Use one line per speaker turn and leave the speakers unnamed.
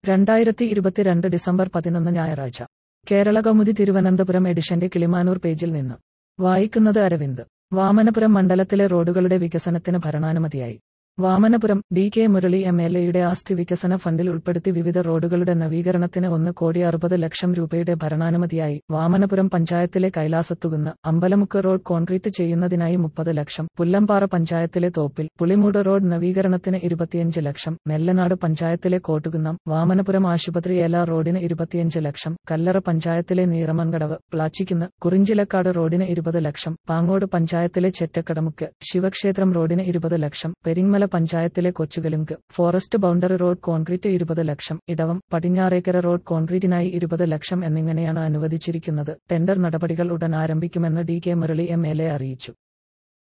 രണ്ടായിരത്തി ഇരുപത്തിരണ്ട് ഡിസംബർ പതിനൊന്ന് ഞായറാഴ്ച കേരള കൗമുദി തിരുവനന്തപുരം എഡിഷന്റെ കിളിമാനൂർ പേജിൽ നിന്ന് വായിക്കുന്നത് അരവിന്ദ് വാമനപുരം മണ്ഡലത്തിലെ റോഡുകളുടെ വികസനത്തിന് ഭരണാനുമതിയായി Vamanapuram D K Murali M L എയുടെ ആസ്തി വികസന ഫണ്ടിൽ ഉൾപ്പെടുത്തി വിവിധ റോഡുകളുടെ നവീകരണത്തിന് ഒന്ന് കോടി അറുപത് ലക്ഷം രൂപയുടെ ഭരണാനുമതിയായി വാമനപുരം പഞ്ചായത്തിലെ കൈലാസത്തുകുന്ന് അമ്പലമുക്ക് റോഡ് കോൺക്രീറ്റ് ചെയ്യുന്നതിനായി മുപ്പത് ലക്ഷം പുല്ലമ്പാറ പഞ്ചായത്തിലെ തോപ്പിൽ പുളിമൂട് റോഡ് നവീകരണത്തിന് ഇരുപത്തിയഞ്ച് ലക്ഷം നെല്ലനാട് പഞ്ചായത്തിലെ കോട്ടുകുന്നം വാമനപുരം ആശുപത്രി ഏല റോഡിന് ഇരുപത്തിയഞ്ച് ലക്ഷം കല്ലറ പഞ്ചായത്തിലെ നീറമൺകടവ് പ്ലാച്ചിക്കുന്ന് കുറിഞ്ചിലക്കാട് റോഡിന് ഇരുപത് ലക്ഷം പാങ്ങോട് പഞ്ചായത്തിലെ ചെറ്റക്കടമുക്ക് ശിവക്ഷേത്രം റോഡിന് ഇരുപത് ലക്ഷം പെരിങ്ങമല പഞ്ചായത്തിലെ Kochukalunku forest boundary road concrete ഇരുപത് ലക്ഷം ഇടവം പടിഞ്ഞാറേക്കര റോഡ് കോൺക്രീറ്റിനായി ഇരുപത് ലക്ഷം എന്നിങ്ങനെയാണ് അനുവദിച്ചിരിക്കുന്നത് ടെൻഡർ നടപടികൾ ഉടൻ ആരംഭിക്കുമെന്ന് D K Murali M L A അറിയിച്ചു